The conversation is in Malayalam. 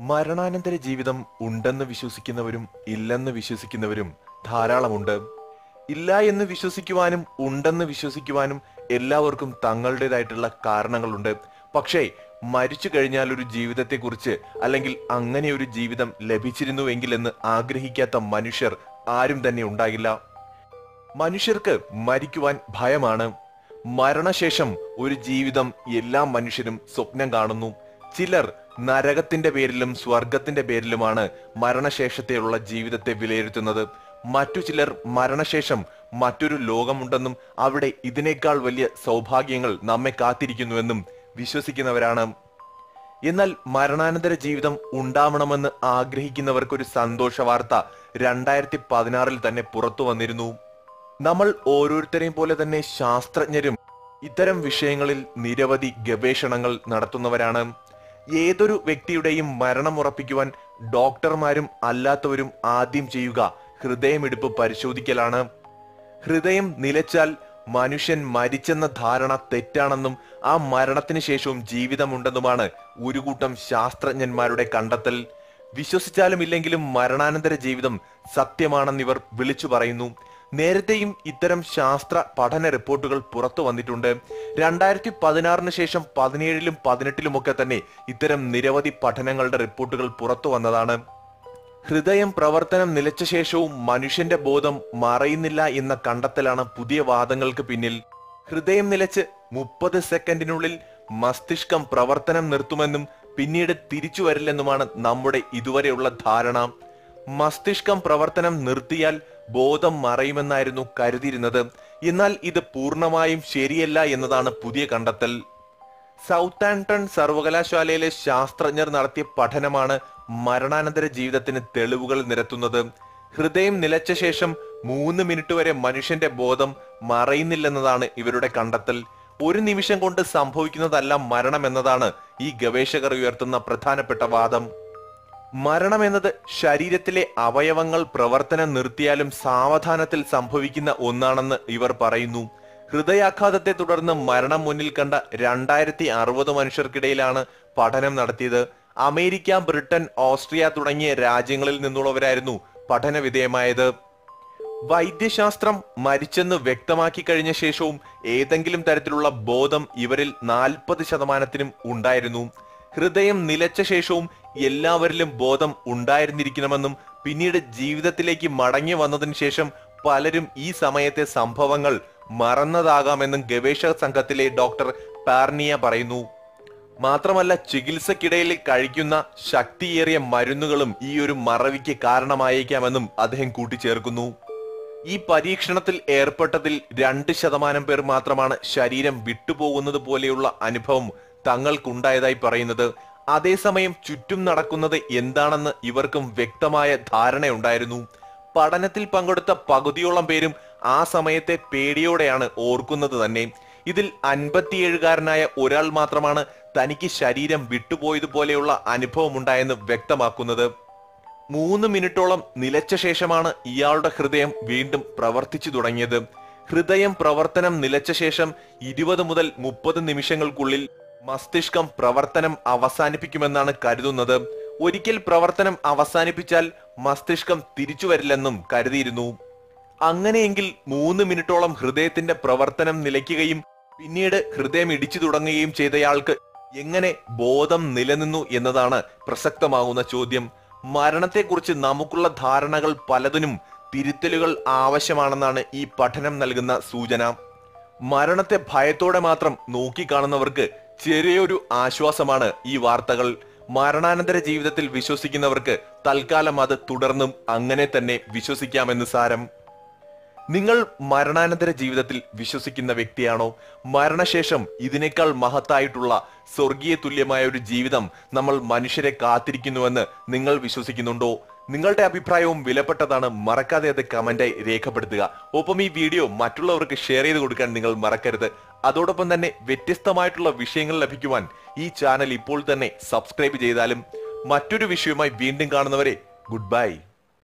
മരണാനന്തര ജീവിതം ഉണ്ടെന്ന് വിശ്വസിക്കുന്നവരും ഇല്ലെന്ന് വിശ്വസിക്കുന്നവരും ധാരാളമുണ്ട് ഇല്ല എന്ന് വിശ്വസിക്കുവാനും ഉണ്ടെന്ന് വിശ്വസിക്കുവാനും എല്ലാവർക്കും തങ്ങളുടേതായിട്ടുള്ള കാരണങ്ങളുണ്ട് പക്ഷേ മരിച്ചു കഴിഞ്ഞാൽ ഒരു ജീവിതത്തെക്കുറിച്ച് അല്ലെങ്കിൽ അങ്ങനെ ഒരു ജീവിതം ലഭിച്ചിരുന്നുവെങ്കിൽ എന്ന് ആഗ്രഹിക്കാത്ത മനുഷ്യർ ആരും തന്നെ ഉണ്ടാകില്ല മനുഷ്യർക്ക് മരിക്കുവാൻ ഭയമാണ് മരണശേഷം ഒരു ജീവിതം എല്ലാ മനുഷ്യരും സ്വപ്നം കാണുന്നു ചിലർ നരകത്തിന്റെ പേരിലും സ്വർഗത്തിന്റെ പേരിലുമാണ് മരണശേഷത്തെയുള്ള ജീവിതത്തെ വിലയിരുത്തുന്നത് മറ്റു ചിലർ മരണശേഷം മറ്റൊരു ലോകമുണ്ടെന്നും അവിടെ ഇതിനേക്കാൾ വലിയ സൗഭാഗ്യങ്ങൾ നമ്മെ കാത്തിരിക്കുന്നുവെന്നും വിശ്വസിക്കുന്നവരാണ് എന്നാൽ മരണാനന്തര ജീവിതം ഉണ്ടാവണമെന്ന് ആഗ്രഹിക്കുന്നവർക്കൊരു സന്തോഷ വാർത്ത രണ്ടായിരത്തി പതിനാറിൽ തന്നെ പുറത്തു വന്നിരുന്നു നമ്മൾ ഓരോരുത്തരെയും പോലെ തന്നെ ശാസ്ത്രജ്ഞരും ഇത്തരം വിഷയങ്ങളിൽ നിരവധി ഗവേഷണങ്ങൾ നടത്തുന്നവരാണ് ഏതൊരു വ്യക്തിയുടെയും മരണം ഉറപ്പിക്കുവാൻ ഡോക്ടർമാരും അല്ലാത്തവരും ആദ്യം ചെയ്യുക ഹൃദയമിടിപ്പ് പരിശോധിക്കലാണ് ഹൃദയം നിലച്ചാൽ മനുഷ്യൻ മരിച്ചെന്ന ധാരണ തെറ്റാണെന്നും ആ മരണത്തിന് ശേഷവും ജീവിതമുണ്ടെന്നുമാണ് ഒരു കൂട്ടം ശാസ്ത്രജ്ഞന്മാരുടെ കണ്ടെത്തൽ വിശ്വസിച്ചാലും ഇല്ലെങ്കിലും മരണാനന്തര ജീവിതം സത്യമാണെന്നിവർ വിളിച്ചു പറയുന്നു നേരത്തെയും ഇത്തരം ശാസ്ത്ര പഠന റിപ്പോർട്ടുകൾ പുറത്തു വന്നിട്ടുണ്ട് രണ്ടായിരത്തി പതിനാറിന് ശേഷം പതിനേഴിലും പതിനെട്ടിലുമൊക്കെ തന്നെ ഇത്തരം നിരവധി പഠനങ്ങളുടെ റിപ്പോർട്ടുകൾ പുറത്തു വന്നതാണ് ഹൃദയം പ്രവർത്തനം നിലച്ച ശേഷവും മനുഷ്യന്റെ ബോധം മറയുന്നില്ല എന്ന കണ്ടെത്തലാണ് പുതിയ വാദങ്ങൾക്ക് പിന്നിൽ ഹൃദയം നിലച്ച് മുപ്പത് സെക്കൻഡിനുള്ളിൽ മസ്തിഷ്കം പ്രവർത്തനം നിർത്തുമെന്നും പിന്നീട് തിരിച്ചു വരില്ലെന്നുമാണ് നമ്മുടെ ഇതുവരെയുള്ള ധാരണ മസ്തിഷ്കം പ്രവർത്തനം നിർത്തിയാൽ ബോധം മറയുമെന്നായിരുന്നു കരുതിയിരുന്നത് എന്നാൽ ഇത് പൂർണ്ണമായും ശരിയല്ല എന്നതാണ് പുതിയ കണ്ടെത്തൽ സൗത്ത് ആൻടൺ സർവകലാശാലയിലെ ശാസ്ത്രജ്ഞർ നടത്തിയ പഠനമാണ് മരണാനന്തര ജീവിതത്തിന് തെളിവുകൾ നിരത്തുന്നത് ഹൃദയം നിലച്ച ശേഷം മൂന്ന് മിനിറ്റ് വരെ മനുഷ്യന്റെ ബോധം മറയുന്നില്ലെന്നതാണ് ഇവരുടെ കണ്ടെത്തൽ ഒരു നിമിഷം കൊണ്ട് സംഭവിക്കുന്നതല്ല മരണം എന്നതാണ് ഈ ഗവേഷകർ ഉയർത്തുന്ന പ്രധാനപ്പെട്ട വാദം മരണം എന്നത് ശരീരത്തിലെ അവയവങ്ങൾ പ്രവർത്തനം നിർത്തിയാലും സാവധാനത്തിൽ സംഭവിക്കുന്ന ഒന്നാണെന്ന് ഇവർ പറയുന്നു ഹൃദയാഘാതത്തെ തുടർന്ന് മരണം മുന്നിൽ കണ്ട രണ്ടായിരത്തി അറുപത് മനുഷ്യർക്കിടയിലാണ് പഠനം നടത്തിയത് അമേരിക്ക ബ്രിട്ടൻ ഓസ്ട്രിയ തുടങ്ങിയ രാജ്യങ്ങളിൽ നിന്നുള്ളവരായിരുന്നു പഠന വിധേയമായത് വൈദ്യശാസ്ത്രം മരിച്ചെന്ന് വ്യക്തമാക്കി കഴിഞ്ഞ ശേഷവും ഏതെങ്കിലും തരത്തിലുള്ള ബോധം ഇവരിൽ നാൽപ്പത് ശതമാനത്തിനും ഉണ്ടായിരുന്നു ഹൃദയം നിലച്ച ശേഷവും എല്ലാവരിലും ബോധം ഉണ്ടായിരുന്നിരിക്കണമെന്നും പിന്നീട് ജീവിതത്തിലേക്ക് മടങ്ങി വന്നതിന് ശേഷം പലരും ഈ സമയത്തെ സംഭവങ്ങൾ മറന്നതാകാമെന്നും ഗവേഷക സംഘത്തിലെ ഡോക്ടർ പാർണിയ പറയുന്നു മാത്രമല്ല ചികിത്സക്കിടയിൽ കഴിക്കുന്ന ശക്തിയേറിയ മരുന്നുകളും ഈ ഒരു മറവിക്ക് കാരണമായേക്കാമെന്നും അദ്ദേഹം കൂട്ടിച്ചേർക്കുന്നു ഈ പരീക്ഷണത്തിൽ ഏർപ്പെട്ടതിൽ രണ്ട് ശതമാനം പേർ മാത്രമാണ് ശരീരം വിട്ടുപോകുന്നത് പോലെയുള്ള അനുഭവം തങ്ങൾക്കുണ്ടായതായി പറയുന്നത് അതേസമയം ചുറ്റും നടക്കുന്നത് എന്താണെന്ന് ഇവർക്കും വ്യക്തമായ ധാരണയുണ്ടായിരുന്നു പഠനത്തിൽ പങ്കെടുത്ത പകുതിയോളം പേരും ആ സമയത്തെ പേടിയോടെയാണ് ഓർക്കുന്നത് തന്നെ ഇതിൽ അൻപത്തിയേഴുകാരനായ ഒരാൾ മാത്രമാണ് തനിക്ക് ശരീരം വിട്ടുപോയതുപോലെയുള്ള അനുഭവമുണ്ടായെന്ന് വ്യക്തമാക്കുന്നത് മൂന്ന് മിനിറ്റോളം നിലച്ച ശേഷമാണ് ഇയാളുടെ ഹൃദയം വീണ്ടും പ്രവർത്തിച്ചു തുടങ്ങിയത് ഹൃദയം പ്രവർത്തനം നിലച്ച ശേഷം ഇരുപത് മുതൽ മുപ്പത് നിമിഷങ്ങൾക്കുള്ളിൽ മസ്തിഷ്കം പ്രവർത്തനം അവസാനിപ്പിക്കുമെന്നാണ് കരുതുന്നത് ഒരിക്കൽ പ്രവർത്തനം അവസാനിപ്പിച്ചാൽ മസ്തിഷ്കം തിരിച്ചു വരില്ലെന്നും കരുതിയിരുന്നു അങ്ങനെയെങ്കിൽ മൂന്ന് മിനിറ്റോളം ഹൃദയത്തിന്റെ പ്രവർത്തനം നിലയ്ക്കുകയും പിന്നീട് ഹൃദയം ഇടിച്ചു തുടങ്ങുകയും ചെയ്തയാൾക്ക് എങ്ങനെ ബോധം നിലനിന്നു എന്നതാണ് പ്രസക്തമാകുന്ന ചോദ്യം മരണത്തെക്കുറിച്ച് നമുക്കുള്ള ധാരണകൾ പലതിനും തിരുത്തലുകൾ ആവശ്യമാണെന്നാണ് ഈ പഠനം നൽകുന്ന സൂചന മരണത്തെ ഭയത്തോടെ മാത്രം നോക്കിക്കാണുന്നവർക്ക് ചെറിയൊരു ആശ്വാസമാണ് ഈ വാർത്തകൾ മരണാനന്തര ജീവിതത്തിൽ വിശ്വസിക്കുന്നവർക്ക് തൽക്കാലം അത് തുടർന്നും അങ്ങനെ തന്നെ വിശ്വസിക്കാമെന്ന് സാരം നിങ്ങൾ മരണാനന്തര ജീവിതത്തിൽ വിശ്വസിക്കുന്ന വ്യക്തിയാണോ മരണശേഷം ഇതിനേക്കാൾ മഹത്തായിട്ടുള്ള സ്വർഗീയ തുല്യമായ ഒരു ജീവിതം നമ്മൾ മനുഷ്യരെ കാത്തിരിക്കുന്നുവെന്ന് നിങ്ങൾ വിശ്വസിക്കുന്നുണ്ടോ നിങ്ങളുടെ അഭിപ്രായവും വിലപ്പെട്ടതാണ് മറക്കാതെ അത് കമന്റായി രേഖപ്പെടുത്തുക ഒപ്പം ഈ വീഡിയോ മറ്റുള്ളവർക്ക് ഷെയർ ചെയ്ത് കൊടുക്കാൻ നിങ്ങൾ മറക്കരുത് അതോടൊപ്പം തന്നെ വ്യത്യസ്തമായിട്ടുള്ള വിഷയങ്ങൾ ലഭിക്കുവാൻ ഈ ചാനൽ ഇപ്പോൾ തന്നെ സബ്സ്ക്രൈബ് ചെയ്താലും മറ്റൊരു വിഷയവുമായി വീണ്ടും കാണുന്നവരെ ഗുഡ് ബൈ